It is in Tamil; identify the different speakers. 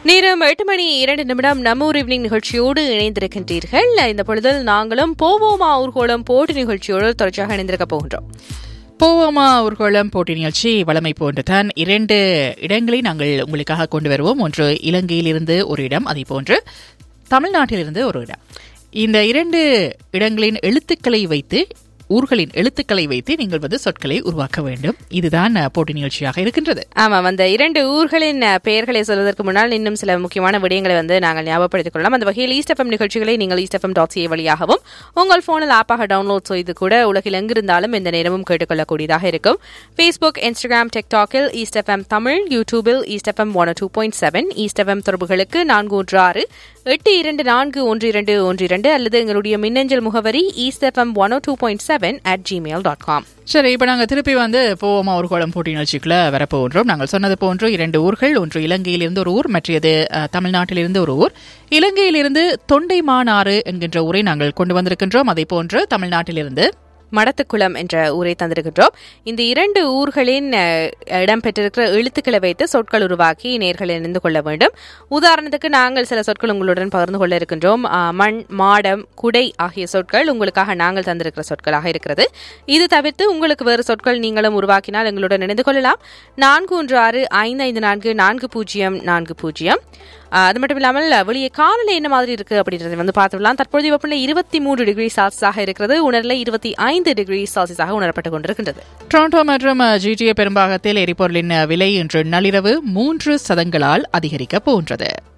Speaker 1: நேரம் எட்டு மணி இரண்டு நிமிடம் நம்ம ஊர் ஈவினிங் நிகழ்ச்சியோடு இணைந்திருக்கின்றீர்கள் இந்த பொழுதில் நாங்களும் போவோமா ஊர்கோளம் போட்டி நிகழ்ச்சியோடு தொடர்ச்சியாக இணைந்திருக்க போகின்றோம்
Speaker 2: போவோமா ஊர்கோளம் போட்டி நிகழ்ச்சி வளமை போன்றுதான் இரண்டு இடங்களை நாங்கள் உங்களுக்காக கொண்டு வருவோம் ஒன்று இலங்கையிலிருந்து ஒரு இடம் அதே போன்று தமிழ்நாட்டிலிருந்து ஒரு இடம் இந்த இரண்டு இடங்களின் எழுத்துக்களை வைத்து ஊர்களின் எழுத்துக்களை வைத்து நீங்கள் வந்து சொற்களை உருவாக்க வேண்டும் இதுதான் அஹ், போட்டி நிகழ்ச்சியாக இருக்கின்றது
Speaker 1: ஆமாம் அந்த இரண்டு ஊர்களின் அஹ், பெயர்களை சொல்வதற்கு முன்னால் இன்னும் சில முக்கியமான விடயங்களை வந்து நாங்கள் ஞாபகப்படுத்திக் கொள்ளலாம் அந்த வகையில் ஈஸ்ட் எஃப்எம் நிகழ்ச்சிகளை நீங்கள் ஈஸ்ட் எஃப்எம் டாட் சிஏ வழியாகவும் உங்கள் போனில் ஆப்பாக டவுன்லோட் செய்து கூட உலகில் எங்கிருந்தாலும் எந்த நேரமும் கேட்டுக்கொள்ளக்கூடியதாக இருக்கும் ஃபேஸ்புக் இன்ஸ்டாகிராம் டிக்டாக்கில் ஈஸ்ட் எஃப்எம் தமிழ் யூடியூபில் east FM one two point seven east FM தொடர்புகளுக்கு நான்கு ஒன்று ஆறு எட்டு இரண்டு நான்கு ஒன்று இரண்டு ஒன்று இரண்டு அல்லது எங்களுடைய மின்னஞ்சல் முகவரி east FM one two point seven at gmail dot com
Speaker 2: சரி இப்போ நாங்கள் திருப்பி வந்து போவோமா ஊர்கோளம் போட்டி நிகழ்ச்சிக்குள்ள வரப்போகின்றோம் நாங்கள் சொன்னது போன்று இரண்டு ஊர்கள் ஒன்று இலங்கையிலிருந்து ஒரு ஊர் மற்றது அஹ், தமிழ்நாட்டிலிருந்து ஒரு ஊர் இலங்கையிலிருந்து தொண்டைமானாறு என்கின்ற ஊரை நாங்கள் கொண்டு வந்திருக்கின்றோம் அதே போன்று தமிழ்நாட்டிலிருந்து
Speaker 1: மடத்துக்குளம் என்ற ஊரை தந்திருக்கின்றோம் இந்த இரண்டு ஊர்களின் அஹ், இடம்பெற்றிருக்கிற எழுத்துக்களை வைத்து சொற்கள் உருவாக்கி நேர்கள் இணைந்து கொள்ள வேண்டும் உதாரணத்துக்கு நாங்கள் சில சொற்கள் உங்களுடன் பகிர்ந்து கொள்ள இருக்கின்றோம் அஹ், மண் மாடம் குடை ஆகிய சொற்கள் உங்களுக்காக நாங்கள் தந்திருக்கிற சொற்களாக இருக்கிறது இது தவிர்த்து உங்களுக்கு வேறு சொற்கள் நீங்களும் உருவாக்கினால் எங்களுடன் இணைந்து கொள்ளலாம் நான்கு ஒன்று ஆறு ஐந்து ஐந்து நான்கு நான்கு பூஜ்ஜியம் நான்கு பூஜ்ஜியம் அஹ், அது மட்டும் இல்லாமல் வெளியே காலநிலை என்ன மாதிரி இருக்கு அப்படின்றதை வந்து பார்த்துக்கலாம் தற்போதைய வெப்பநிலை இருபத்தி மூன்று டிகிரி செல்சியஸாக இருக்கிறது உணர்நிலை இருபத்தி ஐந்து டிகிரி செல்சியஸாக உணரப்பட்டுக் கொண்டிருக்கின்றது
Speaker 2: டொரண்டோ மற்றும் ஜிடிஏ பெரும்பாகத்தில் எரிபொருளின் விலை இன்று நள்ளிரவு மூன்று சதங்களால் அதிகரிக்கப் போகின்றது